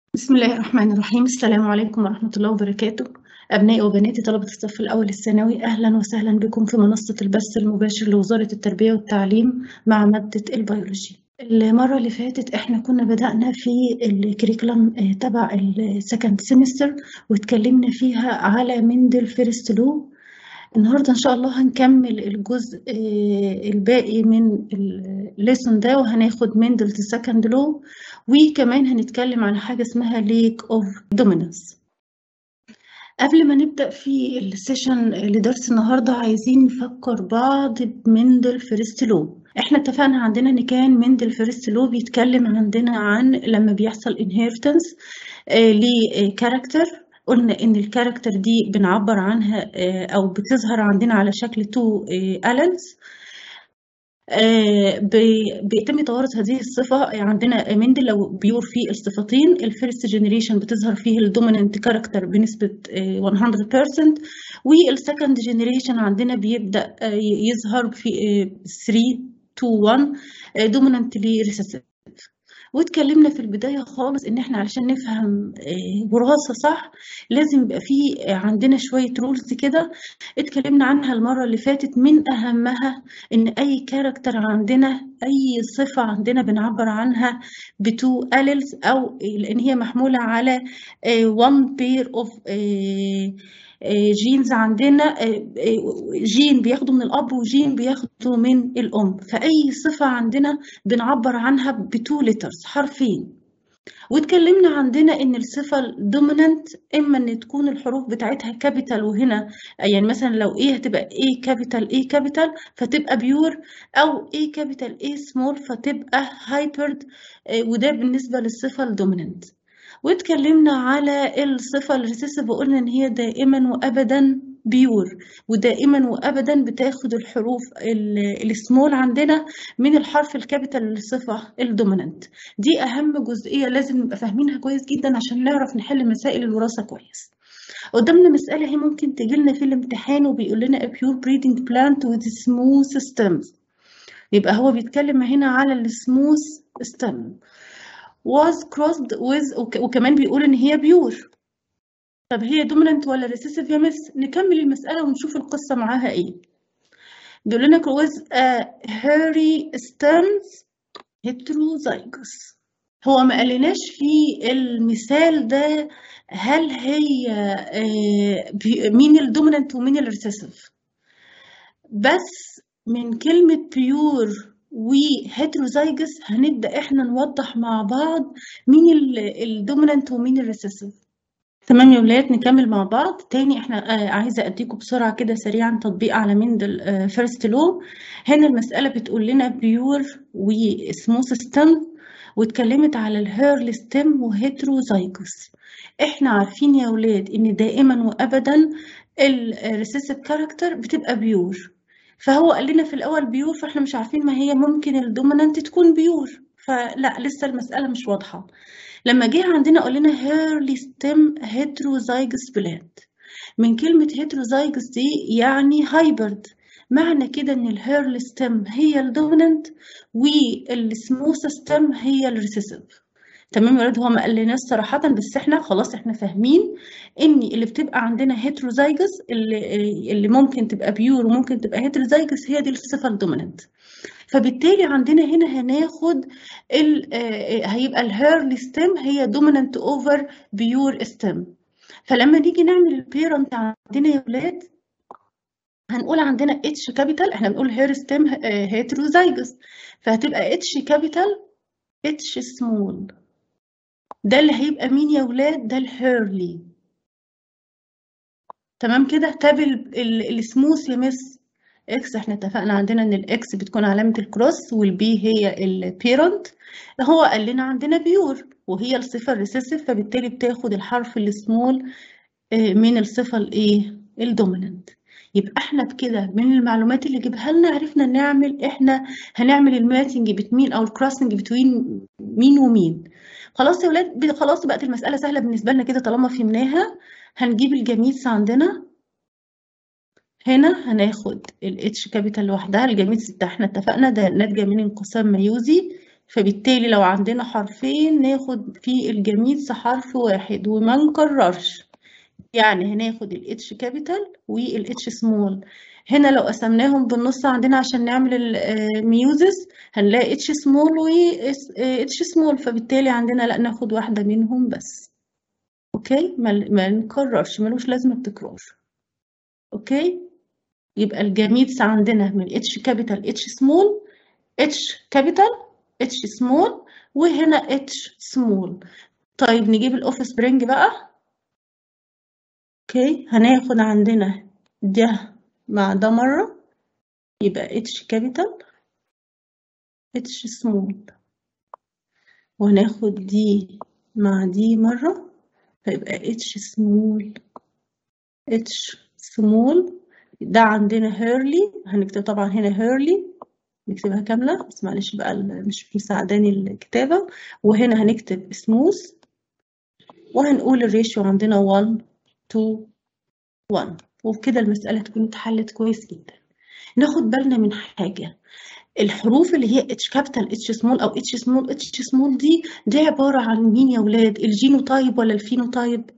بسم الله الرحمن الرحيم السلام عليكم ورحمة الله وبركاته أبنائي وبناتي طلبة الصف الأول الثانوي أهلا وسهلا بكم في منصة البث المباشر لوزارة التربية والتعليم مع مادة البيولوجي المرة اللي فاتت احنا كنا بدأنا في الكريكولم تبع السكند سيمستر واتكلمنا فيها على مندل فيرست لو النهاردة إن شاء الله هنكمل الجزء الباقي من الليسون ده وهناخد مندل سكند لو وكمان هنتكلم عن حاجة اسمها ليك اوف دومينانس قبل ما نبدأ في السيشن لدرس النهاردة عايزين نفكر بعض بمندل فيرست لو احنا اتفقنا عندنا ان كان مندل فيرست لو بيتكلم عندنا عن لما بيحصل انهيرتنس لكاركتر قلنا ان الكاركتر دي بنعبر عنها او بتظهر عندنا على شكل تو النز بيتم توارث هذه الصفة عندنا مندل لو بيور فيه الصفتين الفيرست جنريشن بتظهر فيه الدوميننت كاركتر بنسبة 100% والسكند جنريشن عندنا بيبدأ يظهر في 3 2 1 دوميننت ريسيسيف واتكلمنا في البداية خالص إن إحنا علشان نفهم وراثة صح لازم يبقى في عندنا شوية رولز كده اتكلمنا عنها المرة اللي فاتت من أهمها إن أي كاركتر عندنا أي صفة عندنا بنعبر عنها بتو أليلز أو لأن هي محمولة على one pair of جينز عندنا جين بياخده من الأب وجين بياخده من الأم فأي صفة عندنا بنعبر عنها بتو لترز حرفين واتكلمنا عندنا ان الصفه الدوميننت اما ان تكون الحروف بتاعتها كابيتال وهنا يعني مثلا لو ايه هتبقى ايه كابيتال ايه كابيتال فتبقى بيور او ايه كابيتال ايه سمول فتبقى هايبرد وده بالنسبه للصفه الدوميننت واتكلمنا على الصفة الريسيسيف وقلنا إن هي دائما وأبدا بيور ودائما وأبدا بتاخد الحروف السمول عندنا من الحرف الكابيتال للصفة الدوميننت دي أهم جزئية لازم نبقى فاهمينها كويس جدا عشان نعرف نحل مسائل الوراثة كويس قدامنا مسألة هي ممكن تجيلنا في الامتحان وبيقول لنا a pure breeding plant with smooth stems يبقى هو بيتكلم هنا على السموث stem was crossed with وكمان بيقول ان هي بيور طب هي دوميننت ولا ريسيسيف يا مس نكمل المسألة ونشوف القصة معاها ايه بيقول لنا with a hairy stems heterozygous هو ما قالناش في المثال ده هل هي مين الدوميننت ومين الريسيسيف بس من كلمة بيور وهيتروزايجس هنبدا احنا نوضح مع بعض مين الدومينانت ومين الريسيسيف تمام يا ولاد نكمل مع بعض تاني احنا آه عايزه اديكم بسرعه كده سريعا تطبيق على مندل آه فيرست لو هنا المساله بتقول لنا بيور وسموث ستيم واتكلمت على الهيرلي ستيم وهيتروزايجوس احنا عارفين يا ولاد ان دائما وابدا الريسيسيف كاركتر بتبقى بيور فهو قال لنا في الاول بيور فاحنا مش عارفين ما هي ممكن الدومينانت تكون بيور فلا لسه المساله مش واضحه لما جه عندنا قال لنا هيرلي ستيم هيتروزايجس بلاد من كلمه هيتروزايجس دي يعني هايبرد معنى كده ان الهيرلي ستيم هي الدومينانت والسموث ستيم هي الريسيسيف تمام يا ولاد هو ما قالناش صراحة بس احنا خلاص احنا فاهمين ان اللي بتبقى عندنا هيتروزايجس اللي, اللي ممكن تبقى بيور وممكن تبقى هيتروزايجس هي دي الصفة الدوميننت فبالتالي عندنا هنا هناخد ال هيبقى الهيرلي ستيم هي دوميننت اوفر بيور ستيم فلما نيجي نعمل البيرنت عندنا يا ولاد هنقول عندنا اتش كابيتال احنا بنقول هير ستيم هيتروزايجس فهتبقى اتش كابيتال اتش سمول ده اللي هيبقى مين يا ولاد ده الهيرلي تمام كده طب السموث يا مس اكس احنا اتفقنا عندنا ان الاكس بتكون علامه الكروس والبي هي البيرنت هو قال لنا عندنا بيور وهي الصفه الريسيسيف فبالتالي بتاخد الحرف السمول من الصفه الايه الدوميننت يبقى احنا بكده من المعلومات اللي جبها لنا عرفنا نعمل احنا هنعمل الماتنج بتمين او الكروسنج بتوين مين ومين خلاص يا ولاد خلاص بقت المسألة سهلة بالنسبة لنا كده طالما فهمناها هنجيب الجميتس عندنا هنا هناخد ال H كابيتال لوحدها الجميتس ده احنا اتفقنا ده ناتجة من انقسام ميوزي فبالتالي لو عندنا حرفين ناخد في الجميدس حرف واحد وما نكررش يعني هناخد ال H capital وال H small هنا لو قسمناهم بالنص عندنا عشان نعمل الميوزس هنلاقي H small و H small فبالتالي عندنا لا ناخد واحدة منهم بس اوكي ما, ما نكررش ملوش لازمة التكرار اوكي يبقى الجميدس عندنا من H capital H small H capital H small وهنا H small طيب نجيب الأوف سبرينج بقى اوكي هناخد عندنا ده مع ده مرة يبقى H capital H small وهناخد دي مع دي مرة فيبقى H small H small ده عندنا هيرلي هنكتب طبعا هنا هيرلي نكتبها كاملة بس معلش بقى مش مساعداني الكتابة وهنا هنكتب سموث وهنقول الريشيو عندنا 1 2 1 وبكده المسألة تكون اتحلت كويس جدا ناخد بالنا من حاجة الحروف اللي هي اتش كابيتال اتش سمول او اتش سمول اتش سمول دي دي عبارة عن مين يا ولاد الجينوتايب ولا الفينوتايب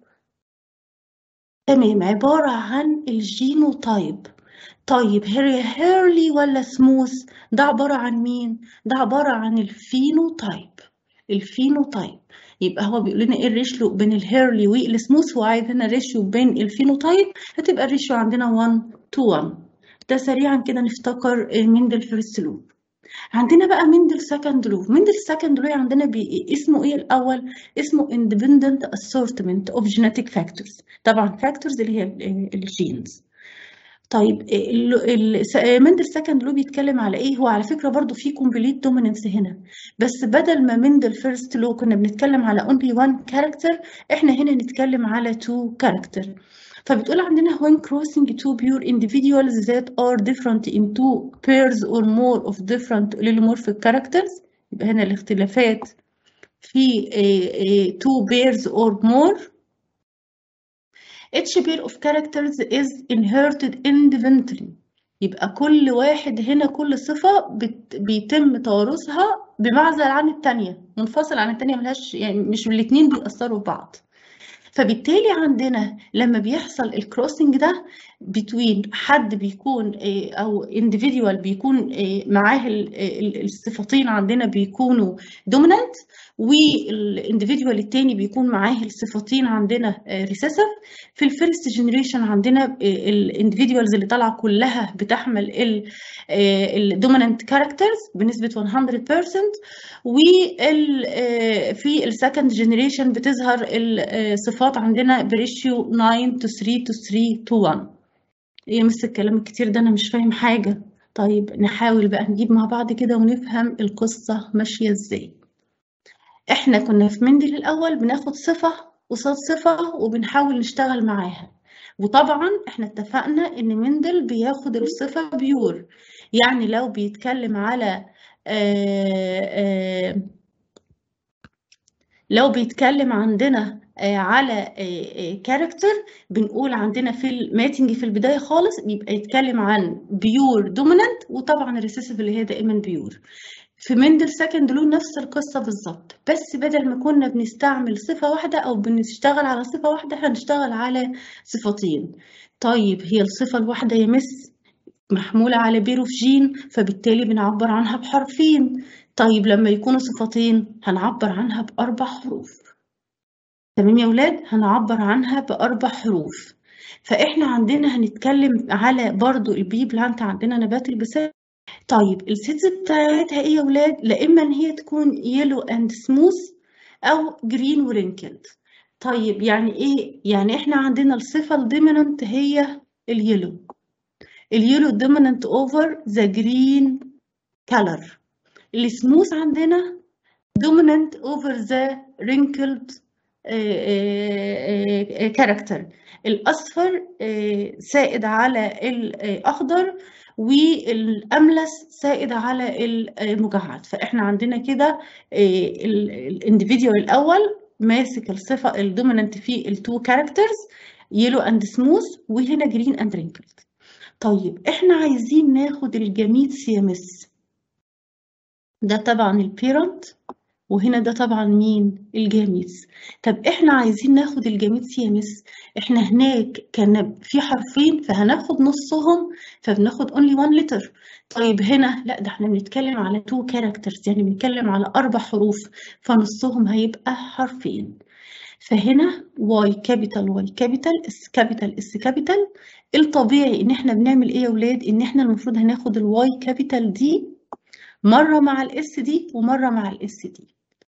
تمام عبارة عن الجينوتايب طيب هيري هيرلي ولا سموث ده عبارة عن مين ده عبارة عن الفينوتايب الفينوتايب يبقى هو بيقول لنا ايه الريشيو بين الهيرلي والسموث وعايز هنا ريشيو بين الفينوتايب هتبقى الريشيو عندنا 1 تو 1 ده سريعا كده نفتكر مندل فيرست لوب عندنا بقى مندل سكند لوب مندل سكند لوب عندنا بي اسمه ايه الاول اسمه independent assortment of genetic factors طبعا factors اللي هي الجينز طيب مندل سكند لو بيتكلم على ايه هو على فكره برضو في كومبليت دوميننس هنا بس بدل ما مندل فيرست لو كنا بنتكلم على اونلي وان كاركتر احنا هنا نتكلم على تو كاركتر فبتقول عندنا when crossing two pure individuals that are different in two pairs or more of different allelomorphic characters يبقى هنا الاختلافات في two pairs or more each pair of characters is inherited independently يبقى كل واحد هنا كل صفة بت... بيتم توارثها بمعزل عن التانية منفصل عن التانية ملهاش يعني مش الاتنين بيأثروا ببعض فبالتالي عندنا لما بيحصل الكروسنج ده بين حد بيكون او individual بيكون معاه الصفتين عندنا بيكونوا دومينانت والانديفيدوال التاني بيكون معاه الصفتين عندنا ريسيسيف في الفيرست جنريشن عندنا الانديفيدوالز اللي طالعه كلها بتحمل الدومينانت كاركترز بنسبه 100% وفي السكند جنريشن بتظهر الصفات عندنا بريشيو 9 to 3 to 3 to 1 ايه مس الكلام الكتير ده انا مش فاهم حاجه طيب نحاول بقى نجيب مع بعض كده ونفهم القصه ماشيه ازاي احنا كنا في مندل الاول بناخد صفه قصاد صفه وبنحاول نشتغل معاها وطبعا احنا اتفقنا ان مندل بياخد الصفه بيور يعني لو بيتكلم على آآ آآ لو بيتكلم عندنا على كاركتر بنقول عندنا في الماتنج في البدايه خالص بيبقى يتكلم عن بيور دومينانت وطبعا الريسيسيف اللي هي دائما بيور في مندل سكند لو نفس القصه بالظبط بس بدل ما كنا بنستعمل صفه واحده او بنشتغل على صفه واحده هنشتغل على صفتين طيب هي الصفه الواحده يمس محموله على بيرو في جين فبالتالي بنعبر عنها بحرفين طيب لما يكونوا صفتين هنعبر عنها باربع حروف تمام يا ولاد هنعبر عنها بأربع حروف فإحنا عندنا هنتكلم على برضو البي بلانت عندنا نبات البساط طيب السيتس بتاعتها ايه يا ولاد لا اما ان هي تكون يلو اند سموث او جرين ورينكلد طيب يعني ايه يعني احنا عندنا الصفه الدومينانت هي اليلو اليلو دومينانت اوفر ذا جرين كلر السموث عندنا دومينانت اوفر ذا رينكلد كاركتر الاصفر سائد على الاخضر والاملس سائد على المجعد فاحنا عندنا كده الانديفيديوال الاول ماسك الصفه الدومينانت في التو كاركترز يلو اند سموث وهنا جرين اند رينكلد طيب احنا عايزين ناخد الجميد سيامس ده طبعا البيرنت وهنا ده طبعا مين الجاميتس طب احنا عايزين ناخد الجاميتس يا مس احنا هناك كان في حرفين فهناخد نصهم فبناخد only one letter طيب هنا لا ده احنا بنتكلم على two characters يعني بنتكلم على اربع حروف فنصهم هيبقى حرفين فهنا واي كابيتال واي كابيتال اس كابيتال اس كابيتال الطبيعي ان احنا بنعمل ايه يا ولاد ان احنا المفروض هناخد الواي كابيتال دي مره مع الاس دي ومره مع الاس دي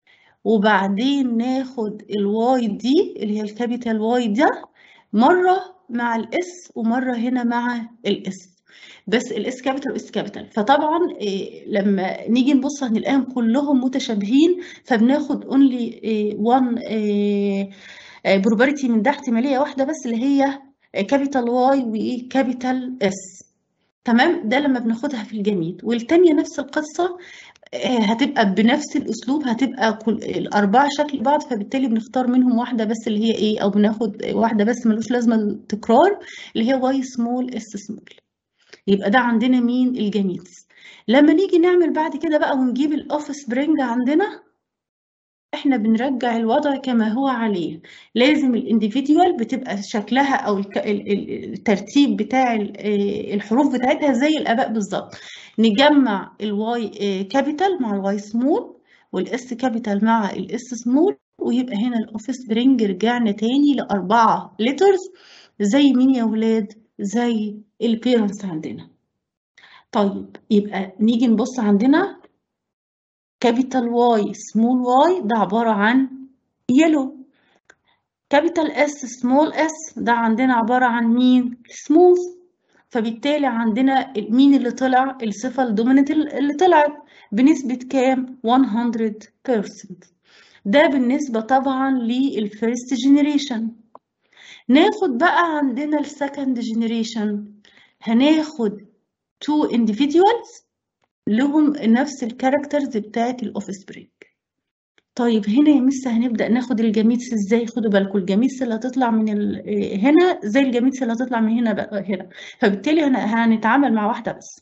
وبعدين ناخد الواي دي اللي هي الكابيتال واي ده مرة مع الاس ومرة هنا مع الاس بس الاس كابيتال والاس كابيتال فطبعا إيه لما نيجي نبص هنلاقيهم كلهم متشابهين فبناخد اونلي وان بروبرتي من ده احتماليه واحده بس اللي هي كابيتال واي وكابيتال اس تمام ده لما بناخدها في الجميد والتانية نفس القصة هتبقى بنفس الاسلوب هتبقى كل الاربعه شكل بعض فبالتالي بنختار منهم واحده بس اللي هي ايه او بناخد واحده بس ملوش لازمه التكرار اللي هي واي سمول اس سمول يبقى ده عندنا مين الجميتس لما نيجي نعمل بعد كده بقى ونجيب الاوف سبرينج عندنا احنا بنرجع الوضع كما هو عليه لازم الانديفيديوال بتبقى شكلها او الترتيب بتاع الحروف بتاعتها زي الاباء بالظبط نجمع الواي كابيتال مع الواي سمول والاس كابيتال مع الاس سمول ويبقى هنا الاوفيس برينج رجعنا تاني لاربعه ليترز زي مين يا ولاد زي البيرنتس عندنا طيب يبقى نيجي نبص عندنا كابيتال واي سمول واي ده عبارة عن يلو كابيتال اس سمول اس ده عندنا عبارة عن مين سموث فبالتالي عندنا مين اللي طلع الصفة الدوميننت اللي طلعت بنسبة كام 100% ده بالنسبة طبعا للفيرست جينيريشن ناخد بقى عندنا السكند جينيريشن هناخد two individuals لهم نفس الكاركترز بتاعت الاوف سبرينج طيب هنا يا مس هنبدا ناخد الجاميتس ازاي خدوا بالكم الجاميتس اللي هتطلع من ال... هنا زي الجاميتس اللي هتطلع من هنا بقى هنا فبالتالي هنتعامل مع واحده بس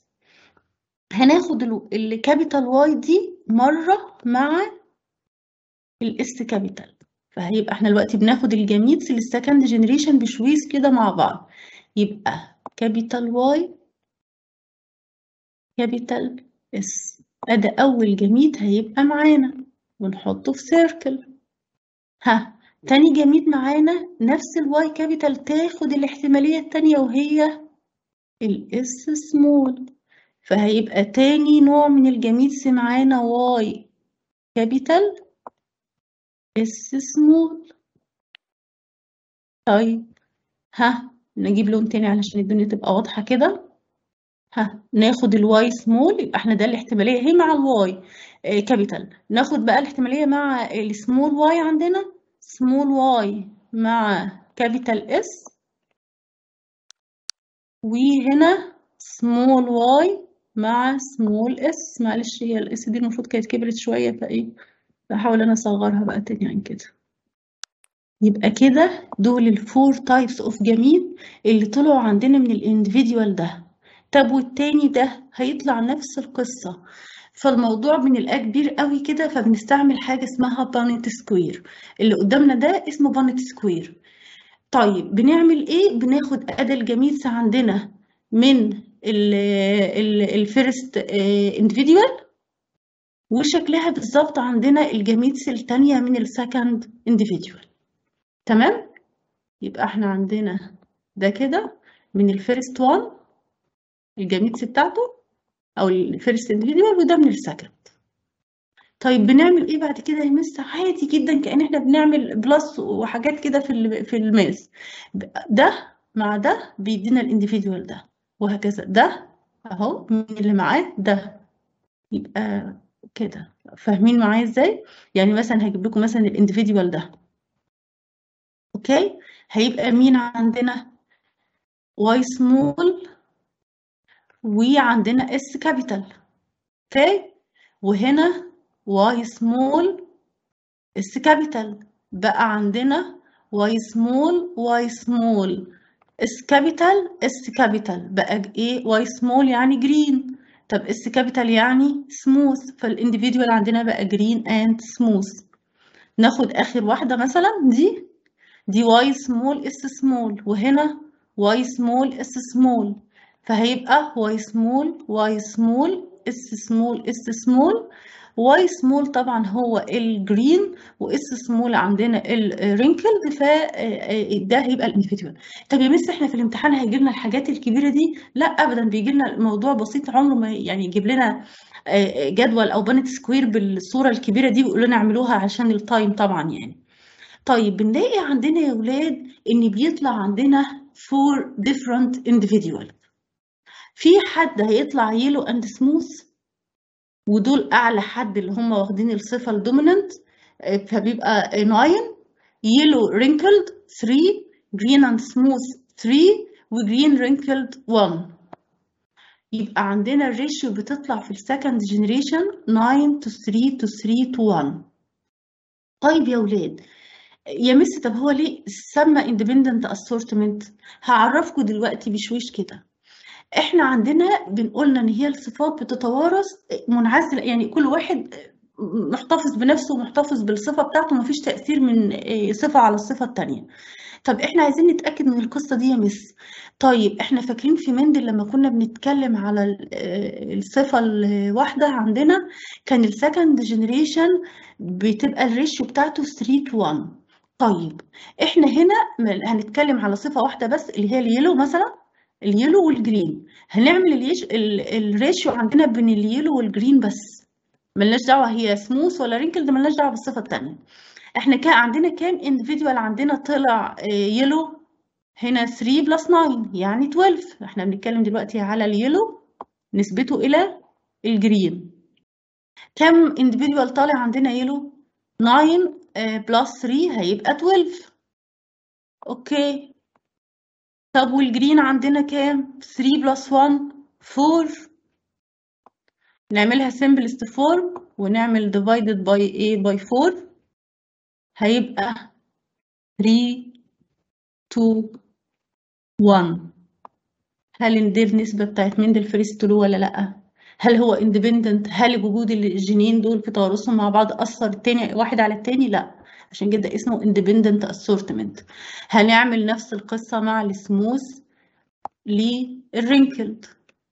هناخد الكابيتال واي دي مره مع الاس كابيتال فهيبقى احنا دلوقتي بناخد الجاميتس للسكند جنريشن بشويس كده مع بعض يبقى كابيتال واي كابيتال اس ادي اول جميد هيبقى معانا ونحطه في سيركل ها تاني جميد معانا نفس الواي كابيتال تاخد الاحتمالية التانية وهي الاس سمول فهيبقى تاني نوع من الجميدس معانا واي كابيتال اس سمول طيب ها نجيب لون تاني علشان الدنيا تبقى واضحة كده ها ناخد الواي سمول يبقى احنا ده الاحتماليه هي مع الواي آه كابيتال ناخد بقى الاحتماليه مع السمول واي عندنا سمول واي مع كابيتال اس وهنا سمول واي مع سمول اس معلش هي الاس دي المفروض كانت كبرت شويه فايه بحاول انا اصغرها بقى تاني عن كده يبقى كده دول الفور تايبس اوف جميل اللي طلعوا عندنا من الانديفيديوال ده طب والتاني ده هيطلع نفس القصة فالموضوع بنلقاه كبير قوي كده فبنستعمل حاجة اسمها بانت سكوير اللي قدامنا ده اسمه بانت سكوير طيب بنعمل ايه بناخد ادى الجميلس عندنا من الفيرست اندفيديوال وشكلها بالظبط عندنا الجميلس التانية من السكند اندفيديوال تمام يبقى احنا عندنا ده كده من الفيرست وان الجاميتس بتاعته او الفيرست اندفيديوال وده من السكند طيب بنعمل ايه بعد كده يا مس عادي جدا كأن احنا بنعمل بلس وحاجات كده في في الماس ده مع ده بيدينا الاندفيديوال ده وهكذا ده اهو من اللي معاه ده يبقى كده فاهمين معايا ازاي يعني مثلا هجيب لكم مثلا الاندفيديوال ده اوكي هيبقى مين عندنا واي سمول وعندنا اس كابيتال اوكي وهنا واي سمول اس كابيتال بقى عندنا واي سمول واي سمول اس كابيتال اس كابيتال بقى ايه واي سمول يعني جرين طب اس كابيتال يعني سموث فالانديفيدوال عندنا بقى جرين اند سموث ناخد اخر واحده مثلا دي دي واي سمول اس سمول وهنا واي سمول اس سمول فهيبقى واي سمول واي سمول اس سمول اس سمول واي سمول طبعا هو الجرين واس سمول عندنا الرينكلد فده هيبقى الانفيتيوال طب يا مس احنا في الامتحان هيجي لنا الحاجات الكبيره دي لا ابدا بيجي لنا موضوع بسيط عمره ما يعني يجيب لنا جدول او بانت سكوير بالصوره الكبيره دي ويقول لنا اعملوها عشان التايم طبعا يعني طيب بنلاقي عندنا يا ولاد ان بيطلع عندنا four different individual في حد هيطلع يلو اند سموث ودول اعلى حد اللي هم واخدين الصفه الدوميننت فبيبقى 9 يلو رينكلد 3 جرين اند سموث 3 وجرين رينكلد 1 يبقى عندنا الريشيو بتطلع في السكند جنريشن 9 to 3 to 3 to 1 طيب يا ولاد يا مس طب هو ليه سمى اندبندنت اسورتمنت هعرفكم دلوقتي بشويش كده احنا عندنا بنقولنا ان هي الصفات بتتوارث منعزله يعني كل واحد محتفظ بنفسه ومحتفظ بالصفه بتاعته مفيش تاثير من صفه على الصفه الثانيه طب احنا عايزين نتاكد من القصه دي يا مس طيب احنا فاكرين في مندل لما كنا بنتكلم على الصفه الواحده عندنا كان السكند جنريشن بتبقى الريشيو بتاعته 3 to 1 طيب احنا هنا هنتكلم على صفه واحده بس اللي هي اليلو مثلا اليلو والجرين هنعمل اليش... الريشيو عندنا بين اليلو والجرين بس ملناش دعوه هي سموث ولا رينكلد ملناش دعوه بالصفه الثانيه احنا كان عندنا كام اندفيدوال عندنا طلع يلو هنا 3 بلس 9 يعني 12 احنا بنتكلم دلوقتي على اليلو نسبته الى الجرين كم اندفيدوال طالع عندنا يلو 9 بلس 3 هيبقى 12 اوكي طب والجرين عندنا كام 3 بلس 1 4 نعملها simplest form ونعمل divided by a by 4 هيبقى 3 2 1 هل دي النسبة بتاعت مندل فريست له ولا لأ؟ هل هو independent؟ هل وجود الجينين دول في توارثهم مع بعض أثر التاني واحد على التاني؟ لأ عشان كده اسمه independent assortment هنعمل نفس القصة مع السموث للرينكلد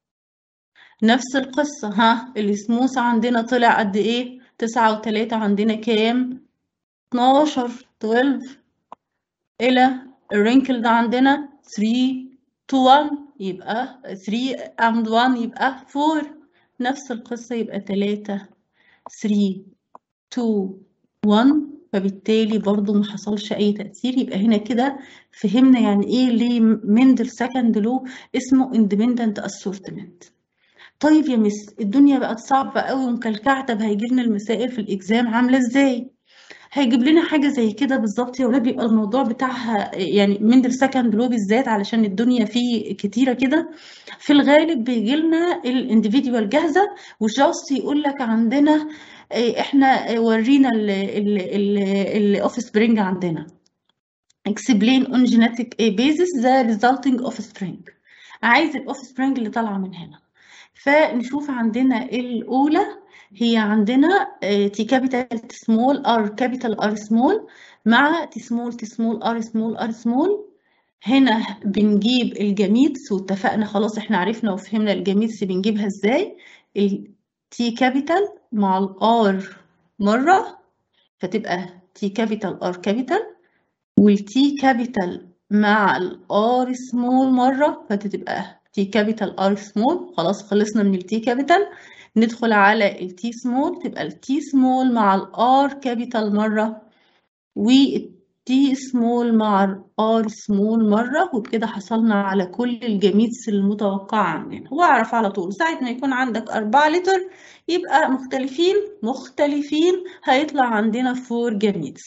نفس القصة ها السموث عندنا طلع قد ايه تسعة وتلاتة عندنا كام اتناشر 12 إلى الرينكلد عندنا 3 to 1 يبقى 3 and 1 يبقى 4 نفس القصة يبقى 3 3 2 1 فبالتالي برضو ما حصلش أي تأثير يبقى هنا كده فهمنا يعني إيه ليه مندل سكند لو اسمه independent assortment طيب يا مس الدنيا بقت صعبة قوي ومكلكعة طب هيجي لنا المسائل في الإكزام عاملة إزاي؟ هيجيب لنا حاجة زي كده بالظبط يا ولاد بيبقى الموضوع بتاعها يعني مندل سكند لو بالذات علشان الدنيا فيه كتيرة كده في الغالب بيجي لنا الانديفيديوال جاهزة وجاست يقول لك عندنا احنا ورينا الاوف سبرينج عندنا explain on genetic basis the resulting offspring عايز الاوف سبرينج اللي طالعه من هنا فنشوف عندنا الاولى هي عندنا تي كابيتال تي سمول ار كابيتال ار سمول مع تي سمول تي سمول ار سمول ار سمول هنا بنجيب الجميتس واتفقنا خلاص احنا عرفنا وفهمنا الجميتس بنجيبها ازاي التي كابيتال مع الار مرة فتبقى تي كابيتال ار كابيتال والتي كابيتال مع الار سمول مرة فتبقى تي كابيتال ار سمول خلاص خلصنا من التي كابيتال ندخل على التي سمول تبقى التي سمول مع الار كابيتال مرة والتي سمول مع الار سمول مرة وبكده حصلنا على كل الجميتس المتوقعة عندنا واعرف على طول ساعة ما يكون عندك أربعة لتر يبقى مختلفين مختلفين هيطلع عندنا فور جميتس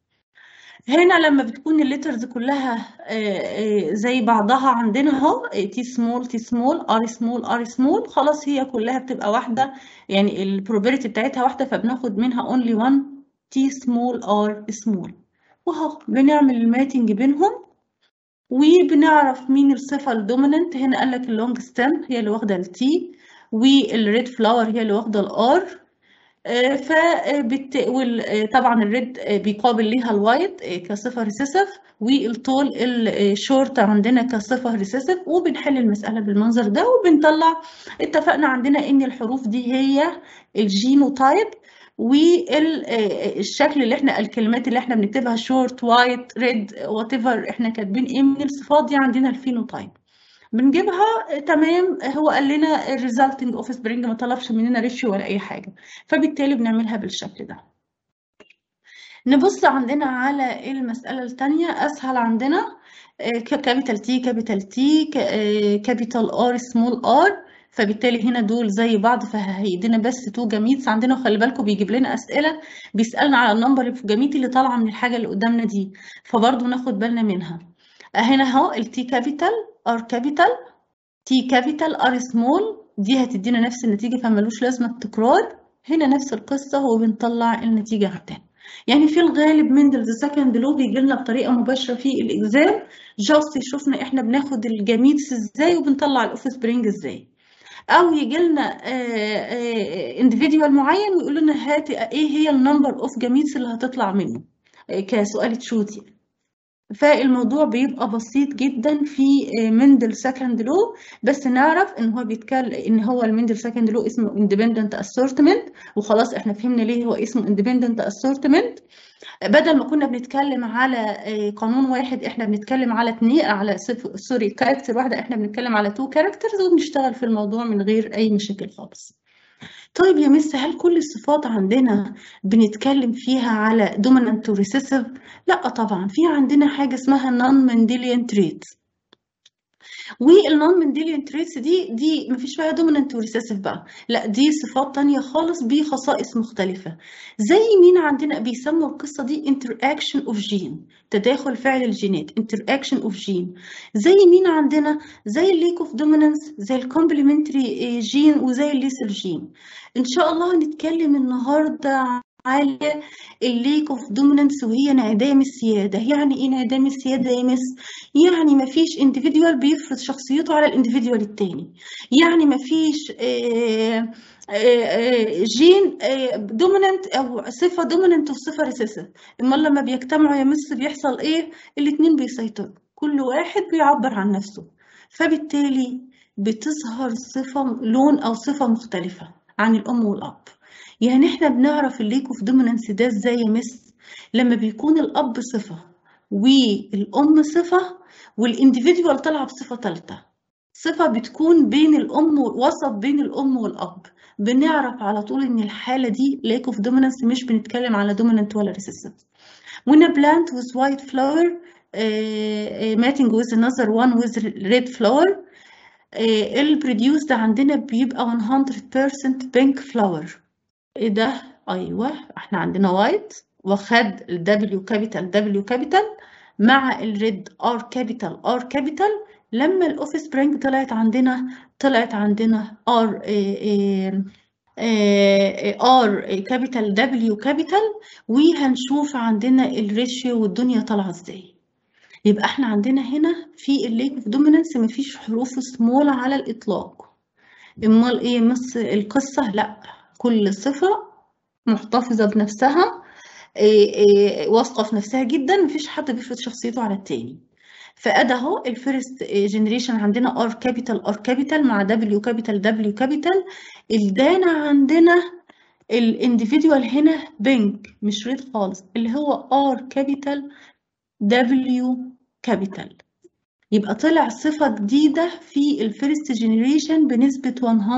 هنا لما بتكون الليترز كلها زي بعضها عندنا اهو تي سمول تي سمول ار سمول ار سمول خلاص هي كلها بتبقى واحده يعني البروبابيلتي بتاعتها واحده فبناخد منها اونلي 1 تي سمول ار سمول واهو بنعمل الماتنج بينهم وبنعرف مين الصفه الدوميننت هنا قال لك اللونج ستيم هي اللي واخده التي والريد فلاور هي اللي واخده الار فبت... وال... طبعا الريد بيقابل ليها الوايت كصفه ريسيسيف والطول الشورت عندنا كصفه ريسيسيف وبنحل المساله بالمنظر ده وبنطلع اتفقنا عندنا ان الحروف دي هي الجينوتايب والشكل اللي احنا الكلمات اللي احنا بنكتبها شورت وايت ريد وات ايفر احنا كاتبين ايه من الصفات دي عندنا الفينوتايب بنجيبها تمام هو قال لنا الريزلتنج اوف سبرينج ما طلبش مننا ريشيو ولا اي حاجه فبالتالي بنعملها بالشكل ده نبص عندنا على المساله الثانيه اسهل عندنا كابيتال تي كابيتال تي كابيتال ار سمول ار فبالتالي هنا دول زي بعض فهيدينا بس تو جاميتس عندنا وخلي بالكم بيجيب لنا اسئله بيسالنا على النمبر اوف جاميت اللي طالعه من الحاجه اللي قدامنا دي فبرضه ناخد بالنا منها هنا اهو التي كابيتال ار كابيتال تي كابيتال ار سمول دي هتدينا نفس النتيجه فمالوش لازمه التكرار هنا نفس القصه وبنطلع النتيجه عندنا يعني في الغالب مندل ذا سكند لو بيجي لنا بطريقه مباشره في الاكزام جاست يشوفنا احنا بناخد الجاميتس ازاي وبنطلع الاوف سبرينج ازاي او يجي لنا انديفيديوال معين ويقول لنا هات ايه هي النمبر اوف جاميتس اللي هتطلع منه كسؤال تشوت يعني فالموضوع بيبقى بسيط جدا في مندل سكند لو بس نعرف ان هو بيتكلم ان هو المندل سكند لو اسمه اندبندنت اسورتمنت وخلاص احنا فهمنا ليه هو اسمه اندبندنت اسورتمنت بدل ما كنا بنتكلم على قانون واحد احنا بنتكلم على اثنين على سوري كاركتر واحده احنا بنتكلم على تو كاركترز وبنشتغل في الموضوع من غير اي مشاكل خالص طيب يا مس هل كل الصفات عندنا بنتكلم فيها على دومينانت وريسيسيف لا طبعا في عندنا حاجه اسمها نون منديليان تريت والنون منديليان تريتس دي دي مفيش فيها دومينانت وريسيسيف بقى لا دي صفات تانية خالص بخصائص مختلفة زي مين عندنا بيسموا القصة دي interaction of gene تداخل فعل الجينات interaction of gene زي مين عندنا زي الليك اوف دومينانس زي الكومبلمنتري جين وزي الليسل جين ان شاء الله هنتكلم النهارده على الليك اوف دومينانس وهي انعدام السياده يعني ايه انعدام السياده يا مس يعني ما فيش انديفيديوال بيفرض شخصيته على الانديفيديوال التاني يعني ما فيش جين دومينانت او صفه دومينانت وصفه ريسيسيف امال لما بيجتمعوا يا مس بيحصل ايه الاتنين بيسيطروا كل واحد بيعبر عن نفسه فبالتالي بتظهر صفه لون او صفه مختلفه عن الام والاب يعني احنا بنعرف الليك اوف دومينانس ده ازاي يا مس لما بيكون الاب صفه والام صفه والانديفيديوال طالعه بصفه ثالثه صفه بتكون بين الام وسط بين الام والاب بنعرف على طول ان الحاله دي ليك اوف دومينانس مش بنتكلم على دومينانت ولا ريسيسيف when a plant with white flower uh, mating with another one with red flower uh, البروديوس ده عندنا بيبقى 100% pink flower ايه ده ايوه احنا عندنا وايت وخد الدبليو كابيتال دبليو كابيتال مع الريد ار كابيتال ار كابيتال لما الاوف سبرينج طلعت عندنا طلعت عندنا ار ار كابيتال دبليو كابيتال وهنشوف عندنا الريشيو والدنيا طالعه ازاي يبقى احنا عندنا هنا في الليك اوف دومينانس مفيش حروف سمول على الاطلاق امال ايه مس القصه لا كل صفة محتفظة بنفسها واثقة في نفسها جدا مفيش حد بيفرض شخصيته على التاني فأدا اهو الفيرست جنريشن عندنا ار كابيتال ار كابيتال مع دبليو كابيتال دبليو كابيتال الدانا عندنا الانديفيدوال هنا بينك مش ريد خالص اللي هو ار كابيتال دبليو كابيتال يبقى طلع صفة جديدة في الفيرست جنريشن بنسبة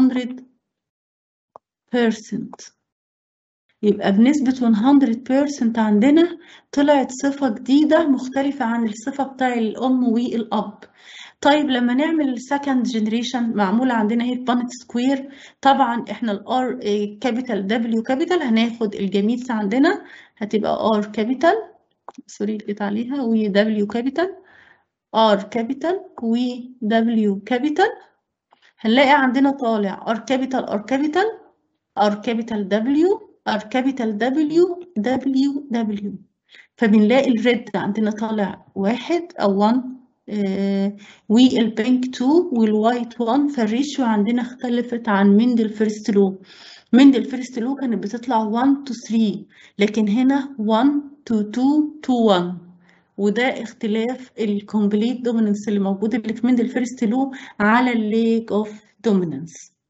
100% يبقى بنسبة 100% عندنا طلعت صفة جديدة مختلفة عن الصفة بتاع الأم والأب طيب لما نعمل السكند جنريشن معمولة عندنا هي بانت سكوير طبعا احنا الار كابيتال دبليو كابيتال هناخد الجميتس عندنا هتبقى ار كابيتال سوري لقيت عليها و دبليو كابيتال ار كابيتال و دبليو كابيتال هنلاقي عندنا طالع ار كابيتال ار كابيتال ار كابيتال دبليو ار كابيتال دبليو دبليو دبليو فبنلاقي الريد عندنا طالع واحد او 1 والبينك 2 والوايت 1 فالريشيو عندنا اختلفت عن مندل فيرست لو مندل فيرست لو كانت بتطلع 1 to 3 لكن هنا 1 to 2 to 1 وده اختلاف الكومبليت دوميننس اللي موجود اللي في مندل فيرست لو على الليك اوف دوميننس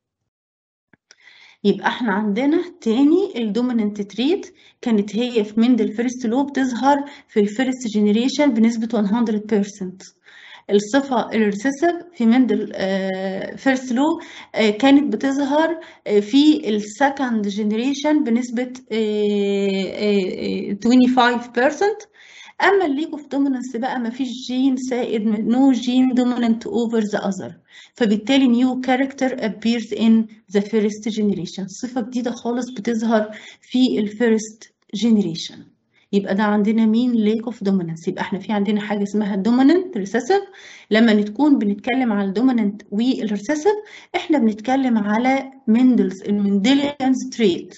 يبقى احنا عندنا تاني الدوميننت تريت كانت هي في مندل فيرست لو بتظهر في الفيرست جينيريشن بنسبة 100% الصفة الريسيسيف في مندل فيرست لو كانت بتظهر في السكند جينيريشن بنسبة 25% اما الليج اوف دومينانس بقى ما فيش جين سائد نو جين دومينانت اوفر ذا اذر فبالتالي نيو كاركتر appears in the first generation صفة جديدة خالص بتظهر في الفيرست جينيريشن يبقى ده عندنا مين ليك اوف دومينانس يبقى احنا في عندنا حاجه اسمها دومينانت ريسيسيف لما نكون بنتكلم على الدومينانت والريسيسيف احنا بنتكلم على مندلز المندليانز تريت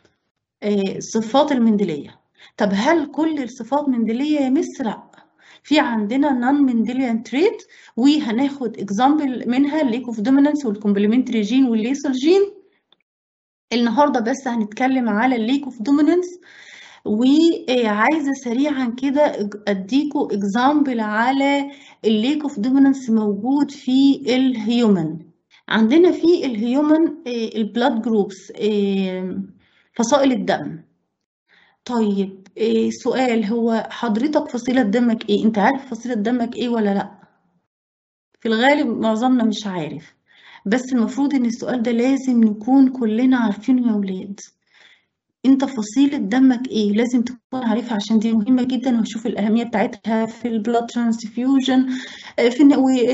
الصفات المندليه طب هل كل الصفات مندليه يا مس لا في عندنا نون مندليان تريت وهناخد اكزامبل منها الليك اوف دومينانس والكومبلمنتري جين والليسل جين النهارده بس هنتكلم على الليك اوف دومينانس وعايزه سريعا كده اديكوا اكزامبل على الليك اوف دومينانس موجود في الهيومن عندنا في الهيومن البلاد جروبس فصائل الدم طيب سؤال هو حضرتك فصيلة دمك ايه انت عارف فصيلة دمك ايه ولا لا في الغالب معظمنا مش عارف بس المفروض ان السؤال ده لازم نكون كلنا عارفينه يا ولاد انت فصيلة دمك ايه لازم تكون عارفها عشان دي مهمة جدا وهشوف الأهمية بتاعتها في البلاد ترانسفيوجن في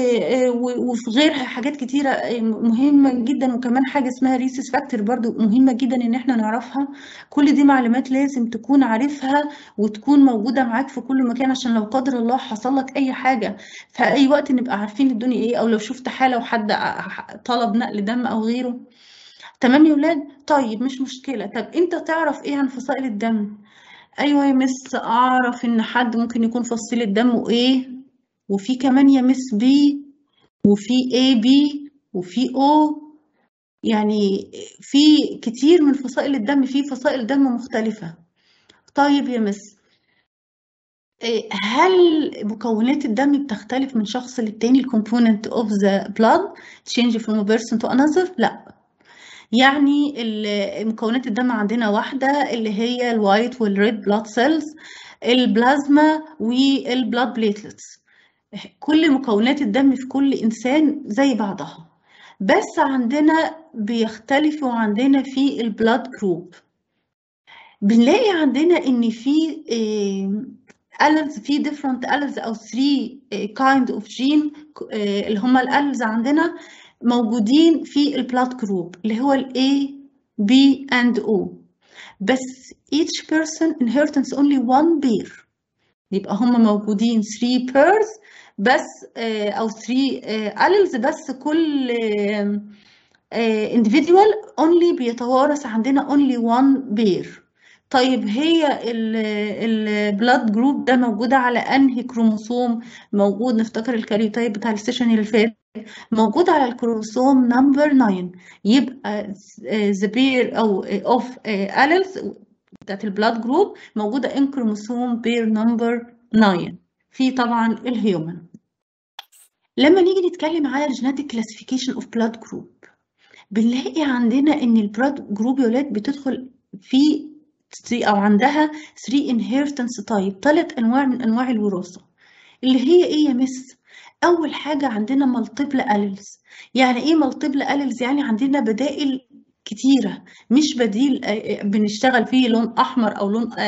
وفي غيرها حاجات كتيرة مهمة جدا وكمان حاجة اسمها ريسس فاكتور برضو مهمة جدا ان احنا نعرفها كل دي معلومات لازم تكون عارفها وتكون موجودة معاك في كل مكان عشان لو قدر الله حصل لك اي حاجة في اي وقت نبقى عارفين الدنيا ايه او لو شفت حالة وحد طلب نقل دم او غيره تمام يا ولاد طيب مش مشكلة طب انت تعرف ايه عن فصائل الدم ايوه يا مس اعرف ان حد ممكن يكون فصيلة دمه ايه وفي كمان يا مس بي وفي اي بي وفي او يعني في كتير من فصائل الدم في فصائل دم مختلفة طيب يا مس هل مكونات الدم بتختلف من شخص للتاني الكومبوننت اوف ذا بلاد تشينج from a person to another لا يعني مكونات الدم عندنا واحدة اللي هي الوايت والريد بلاد سيلز البلازما والبلاد بليتلتس كل مكونات الدم في كل إنسان زي بعضها بس عندنا بيختلفوا عندنا في البلاد جروب بنلاقي عندنا ان في الز في different الز او 3 kind of gene اللي هما الالز عندنا موجودين في البلاد جروب اللي هو ال A, B and O بس each person inheritance only one pair يبقى هم موجودين 3 pairs بس أو 3 alleles بس كل individual only بيتوارث عندنا only one pair طيب هي البلاد جروب ده موجودة على أنهي كروموسوم موجود نفتكر الكاريوتايب بتاع السيشن اللي فات موجود على الكروموسوم نمبر 9 يبقى the pair أو of alleles بتاعت البلاد جروب موجودة in كروموسوم pair نمبر 9 في طبعا الهيومن لما نيجي نتكلم على الجينيتك كلاسيفيكيشن اوف بلاد جروب بنلاقي عندنا ان البلاد جروب يا ولاد بتدخل في او عندها 3 inheritance type ثلاث انواع من انواع الوراثه اللي هي ايه يا مس اول حاجه عندنا مالتيبل اليلز يعني ايه مالتيبل اليلز يعني عندنا بدائل كتيرة مش بديل بنشتغل فيه لون أحمر أو لون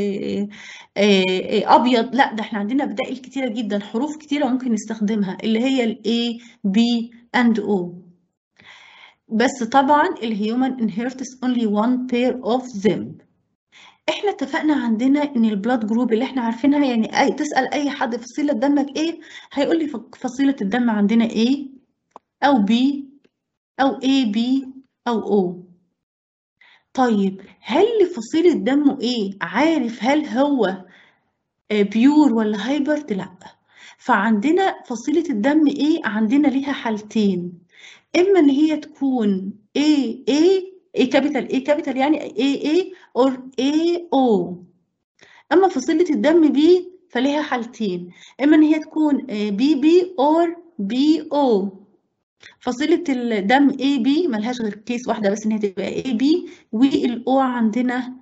أبيض لا ده احنا عندنا بدائل كتيرة جدا حروف كتيرة ممكن نستخدمها اللي هي ال A, B and O بس طبعا الهيومن inherits only one pair of them احنا اتفقنا عندنا ان البلاد جروب اللي احنا عارفينها يعني أي تسأل اي حد فصيلة دمك ايه هيقول لي فصيلة الدم عندنا A او B او AB او O طيب هل فصيلة دمه ايه عارف هل هو بيور ولا هايبرد لا فعندنا فصيلة الدم A عندنا ليها حالتين إما إن هي تكون A A A capital A capital يعني A A or A O أما فصيلة الدم B فليها حالتين إما إن هي تكون B B or B O فصيلة الدم A B ملهاش غير كيس واحدة بس إن هي تبقى A B والأو عندنا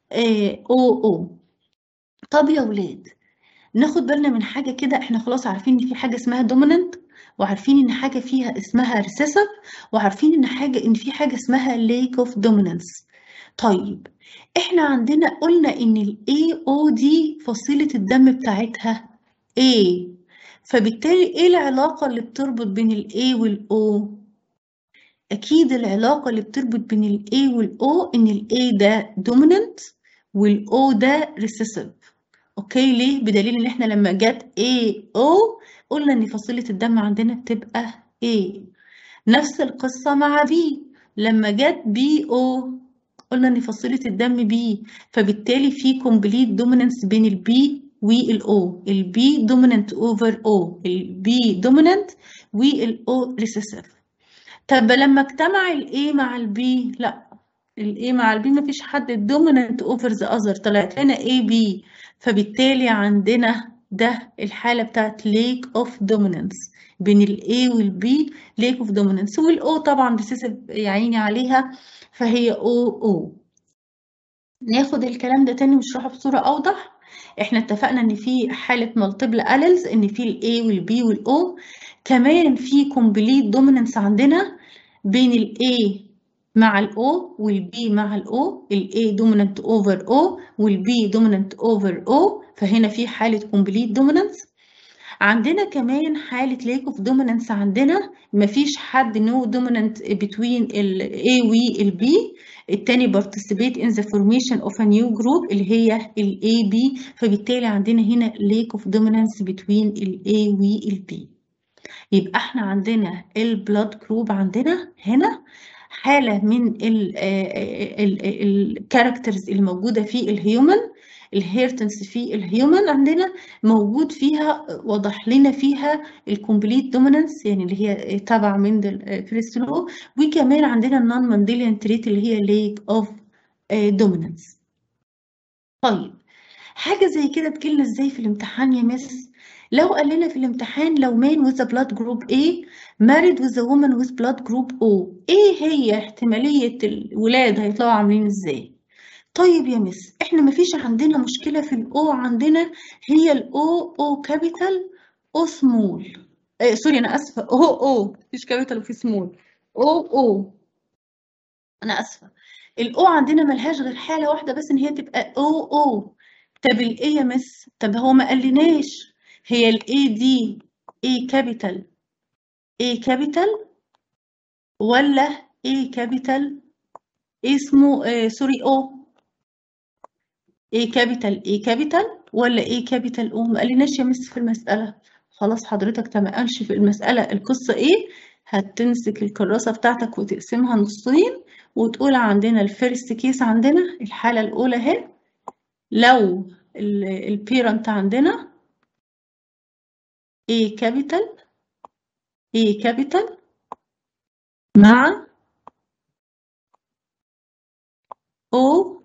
O O طب يا ولاد ناخد بالنا من حاجة كده احنا خلاص عارفين ان في حاجة اسمها دوميننت وعارفين ان حاجة فيها اسمها ريسيسيف وعارفين ان حاجة ان في حاجة اسمها ليك اوف دوميننس طيب احنا عندنا قلنا ان ال AO دي فصيلة الدم بتاعتها A فبالتالي ايه العلاقة اللي بتربط بين ال A وال O اكيد العلاقة اللي بتربط بين ال A وال O ان ال A ده دوميننت وال O ده ريسيسيف اوكي ليه بدليل ان احنا لما جت A O قلنا ان فصيلة الدم عندنا بتبقى A نفس القصة مع B لما جت B O قلنا ان فصيلة الدم B فبالتالي في complete dominance بين ال B وال O ال B dominant over O ال B dominant وال O recessive طب لما اجتمع ال A مع ال B لا ال A مع ال B مفيش حد dominant over the other طلعت لنا A B فبالتالي عندنا ده الحالة بتاعت lake of dominance بين ال A وال B lake of dominance وال O طبعا recessive يا عيني عليها فهي O O ناخد الكلام ده تاني ونشرحه بصورة أوضح احنا اتفقنا ان في حالة multiple alleles ان في ال A وال B وال O كمان في complete dominance عندنا بين ال A مع ال O وال B مع ال O ال A dominant over O وال B dominant over O فهنا في حالة complete dominance عندنا كمان حالة lack of dominance عندنا مفيش حد no dominant between ال A وال B التاني participate in the formation of a new group اللي هي ال AB فبالتالي عندنا هنا lack of dominance between ال A وال B يبقى احنا عندنا البلاد جروب عندنا هنا حالة من الكاركترز اللي موجودة في الهيومن الهيرتنس في الهيومن عندنا موجود فيها وضح لنا فيها الكومبليت دومينانس يعني اللي هي تبع من فيرست لو وكمان عندنا النون مانديليان تريت اللي هي ليك اوف دومينانس طيب حاجة زي كده تجيلنا ازاي في الامتحان يا مس لو قال لنا في الامتحان لو man with the blood group A married with a woman with blood group O ايه هي احتمالية الولاد هيطلعوا عاملين ازاي طيب يا مس احنا مفيش عندنا مشكلة في الاو عندنا هي الاو او كابيتال او سمول ايه سوري انا اسفة او او مفيش كابيتال وفي سمول او او انا اسفة الاو عندنا ملهاش غير حالة واحدة بس ان هي تبقى او او طب الايه يا مس طب هو ما قالناش هي الاي دي اي كابيتال اي كابيتال ولا اي كابيتال اسمه آه سوري او اي كابيتال اي كابيتال ولا اي كابيتال او ما قالناش يا مس في المسألة خلاص حضرتك ما قالش في المسألة القصة ايه هتمسك الكراسة بتاعتك وتقسمها نصين وتقول عندنا الفيرست كيس عندنا الحالة الأولى اهي لو البيرنت عندنا A capital A capital مع O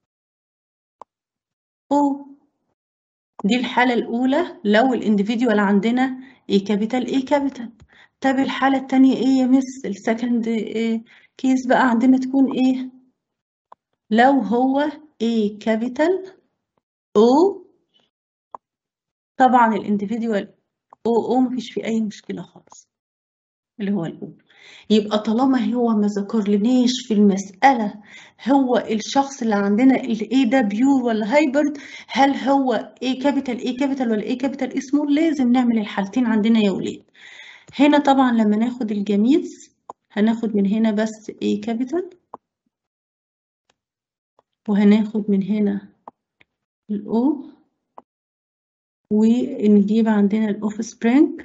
O دي الحالة الأولى لو الانديفيديوال عندنا A capital A capital طب الحالة التانية ايه يا مس السكند كيس بقى عندنا تكون ايه لو هو A capital O طبعا الانديفيديوال او او مفيش فيه اي مشكله خالص اللي هو الاو يبقى طالما هو ما ذكرلناش في المساله هو الشخص اللي عندنا الاي ده بيور ولا هايبرد هل هو اي كابيتال اي كابيتال ولا اي كابيتال اسمه لازم نعمل الحالتين عندنا يا ولاد هنا طبعا لما ناخد الجميز هناخد من هنا بس اي كابيتال وهناخد من هنا الاو ونجيب عندنا الأوف سبرينج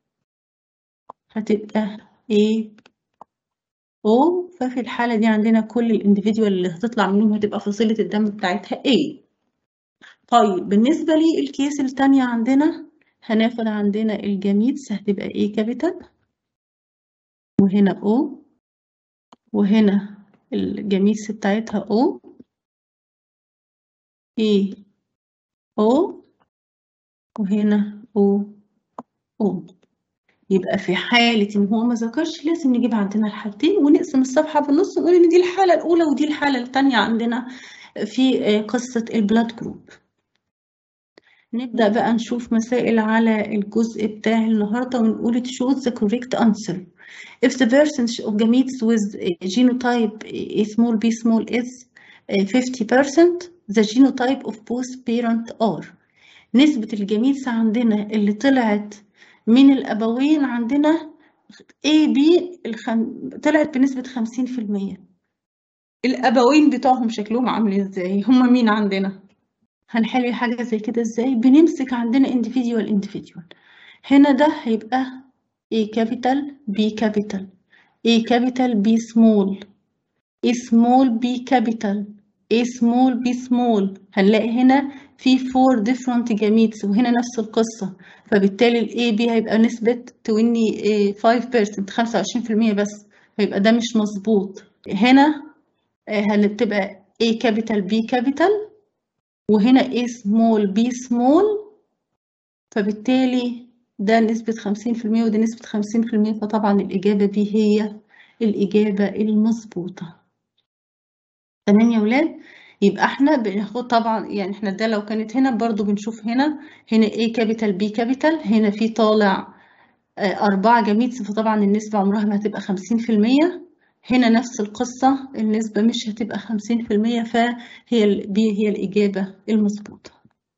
هتبقى A O ففي الحالة دي عندنا كل الانديفيديوال اللي هتطلع منهم هتبقى فصيلة الدم بتاعتها A طيب بالنسبة لي الكيس التانية عندنا هناخد عندنا الجميدس هتبقى A كابيتال وهنا O وهنا الجميدس بتاعتها O A O وهنا O O يبقى في حالة إن هو ما ذكرش لازم نجيب عندنا الحالتين ونقسم الصفحة بالنص ونقول إن دي الحالة الأولى ودي الحالة الثانية عندنا في قصة البلاد جروب. نبدأ بقى نشوف مسائل على الجزء بتاع النهاردة ونقول it shows the correct answer. If the percentage of gametes with genotype A small b small is 50% the genotype of both parent are. نسبة الجميتس عندنا اللي طلعت من الأبوين عندنا A B الخم... طلعت بنسبة 50% الأبوين بتوعهم شكلهم عامل ازاي؟ هما مين عندنا؟ هنحل حاجة زي كده ازاي؟ بنمسك عندنا individual individual هنا ده هيبقى A capital B capital A capital B small A small B capital A small B small هنلاقي هنا في four different gametes وهنا نفس القصة فبالتالي ال AB هيبقى نسبة 25% 25% بس فيبقى ده مش مظبوط هنا هتبقى A capital B capital وهنا A small B small فبالتالي ده نسبة 50% وده نسبة 50% فطبعا الإجابة B هي الإجابة المظبوطة تمام يا ولاد يبقى احنا بناخد طبعا يعني احنا ده لو كانت هنا برضو بنشوف هنا هنا A كابيتال B كابيتال هنا في طالع أربعة جميتس فطبعا النسبة عمرها ما هتبقى خمسين في المية هنا نفس القصة النسبة مش هتبقى خمسين في المية فهي ال B هي الإجابة المظبوطة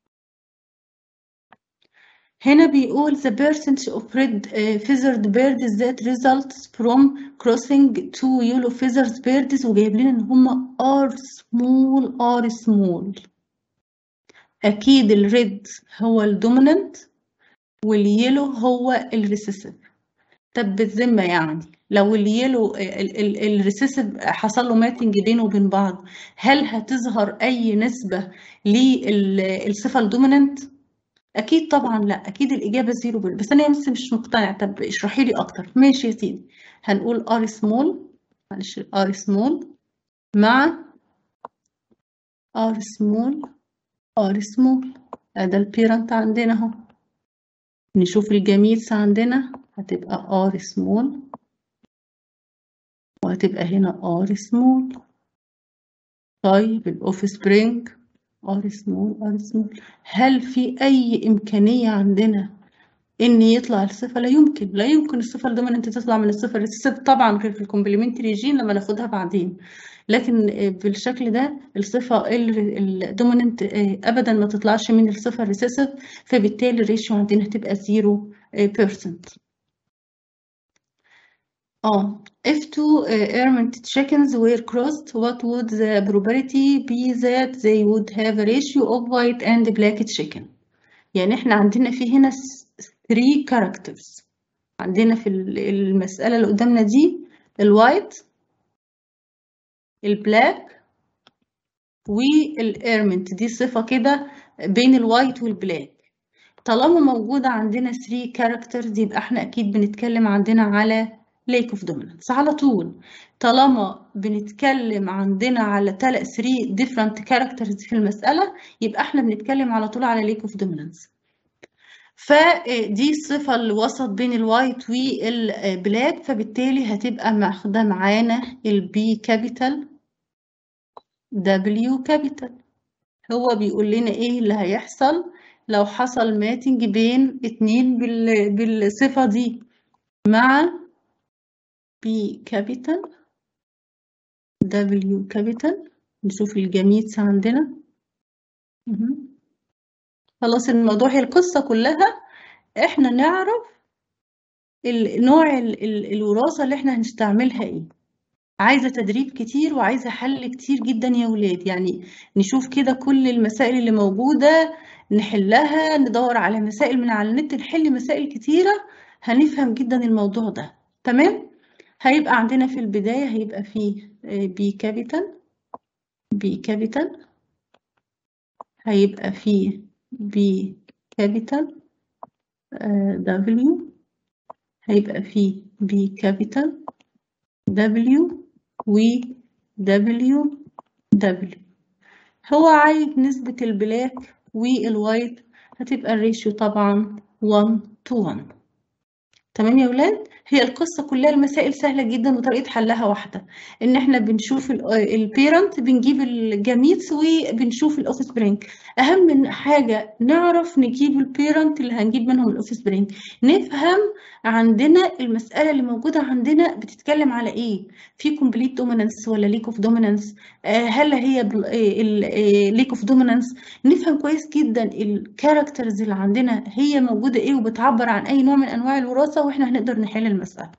هنا بيقول the percentage of red uh, feathered birds that results from crossing two yellow feathered birds وجايب لنا ان هما are small are small اكيد الريد هو الدوميننت واليلو هو الريسيسيف طب بالذمه يعني لو اليلو الريسيسيف حصل له ماتنج بينه وبين بعض هل هتظهر اي نسبه للصفه الدوميننت اكيد طبعا لا اكيد الاجابه زيرو بل. بس انا بس مش مقتنعه طب اشرحي لي اكتر ماشي يا سيدي هنقول ار سمول معلش ار سمول مع ار سمول ار سمول ده البيرنت عندنا اهو نشوف الجميلس عندنا هتبقى ار سمول وهتبقى هنا ار سمول طيب الاوف سبرينج ار سمول ار سمول هل في اي امكانيه عندنا ان يطلع الصفه لا يمكن لا يمكن الصفه الدوميننت تطلع من الصفه الريسيسيف طبعا غير في الكومبلمنتري جين لما ناخدها بعدين لكن بالشكل ده الصفه الدوميننت ابدا ما تطلعش من الصفه الريسيسيف فبالتالي الريشيو عندنا هتبقى 0% اه if two uh, ermine chickens were crossed what would the probability be that they would have a ratio of white and black chicken يعني احنا عندنا في هنا 3 characters عندنا في المسألة اللي قدامنا دي الوايت البلاك والإيرمنت دي صفة كده بين الوايت والبلاك طالما موجودة عندنا 3 characters يبقى احنا أكيد بنتكلم عندنا على lake of dominance على طول طالما بنتكلم عندنا على 3 different characters في المسألة يبقى احنا بنتكلم على طول على lake of dominance فدي الصفة اللي وسط بين الوايت والبلاك فبالتالي هتبقى ماخدة معانا البي كابيتال دبليو كابيتال هو بيقول لنا ايه اللي هيحصل لو حصل ماتنج بين اتنين بالصفة دي مع بي كابيتال دبليو كابيتال نشوف الجميتس عندنا خلاص الموضوع هي القصة كلها احنا نعرف نوع الوراثة اللي احنا هنستعملها ايه عايزة تدريب كتير وعايزة حل كتير جدا يا ولاد يعني نشوف كده كل المسائل اللي موجودة نحلها ندور على مسائل من على النت نحل مسائل كتيرة هنفهم جدا الموضوع ده تمام هيبقى عندنا في البداية هيبقى فيه بي كابيتال بي كابيتال هيبقى فيه بي كابيتال W هيبقى فيه B كابيتال W و W W هو عايز نسبة البلاك والوايت هتبقى الريشيو طبعا 1 to 1 تمام يا ولاد هي القصة كلها المسائل سهلة جدا وطريقة حلها واحدة ان احنا بنشوف البيرنت بنجيب الجاميتس وبنشوف الاوفيس برينك اهم من حاجة نعرف نجيب البيرنت اللي هنجيب منهم الاوفيس برينك نفهم عندنا المسألة اللي موجودة عندنا بتتكلم على ايه في كومبليت دومينانس ولا ليك اوف دومينانس هل هي ليك اوف دومينانس نفهم كويس جدا الكاركترز اللي عندنا هي موجودة ايه وبتعبر عن اي نوع من انواع الوراثة واحنا هنقدر نحل المسألة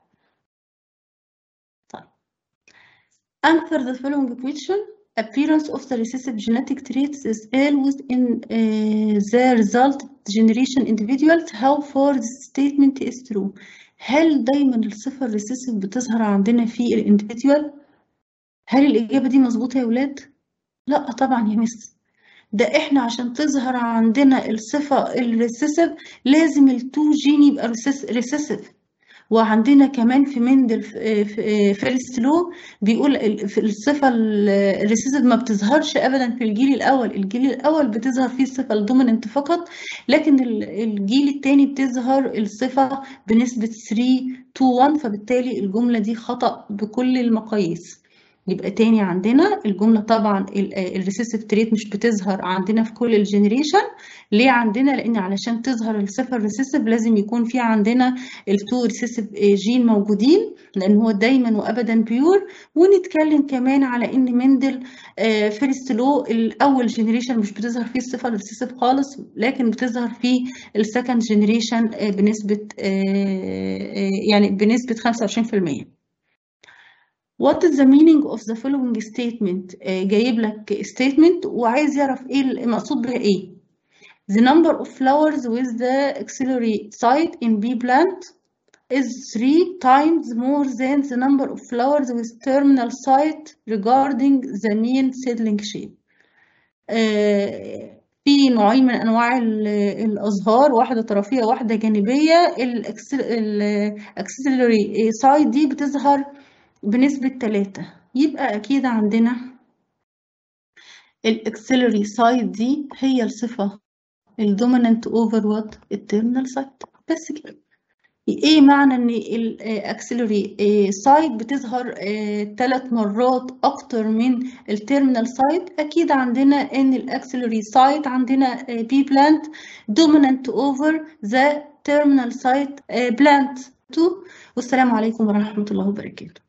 طيب answer the following question appearance of the recessive genetic traits is always in uh, the result generation individuals how far this statement is true هل دايما الصفة الريسيسيف بتظهر عندنا في الانديفيديوال هل الإجابة دي مظبوطة يا ولاد؟ لا طبعا يا مس ده احنا عشان تظهر عندنا الصفة الريسيسيف لازم التو جين يبقى ريسيسيف وعندنا كمان في مندل فيرست لو بيقول في الصفة الريسيسيف ما بتظهرش أبدا في الجيل الأول الجيل الأول بتظهر فيه الصفة الدوميننت فقط لكن الجيل الثاني بتظهر الصفة بنسبة 3 to 1 فبالتالي الجملة دي خطأ بكل المقاييس يبقى تاني عندنا الجملة طبعا الريسيسيف تريت مش بتظهر عندنا في كل الجنريشن ليه عندنا لأن علشان تظهر الصفة الريسيسيف لازم يكون في عندنا التو ريسيسيف جين موجودين لأن هو دايما وأبدا بيور ونتكلم كمان على إن مندل فيرست لو الأول جنريشن مش بتظهر فيه الصفة الريسيسيف خالص لكن بتظهر في السكند جنريشن بنسبة يعني بنسبة 25% What is the meaning of the following statement؟ جايب لك statement وعايز يعرف ايه المقصود بها ايه. The number of flowers with the axillary site in bee plant is three times more than the number of flowers with terminal site regarding the mean seedling shape. في نوعين من انواع الازهار واحده طرفيه واحده جانبيه الاكسلري سايت دي بتظهر بنسبة تلاتة يبقى أكيد عندنا الأكسلري سايد دي هي الصفة الدوميننت اوفر وات التيرمينال سايد بس كده ايه معنى ان الاكسلري سايد بتظهر ثلاث مرات اكتر من التيرمينال سايد اكيد عندنا ان الاكسلري سايد عندنا بي بلانت دوميننت اوفر ذا terminal site plant 2 والسلام عليكم ورحمة الله وبركاته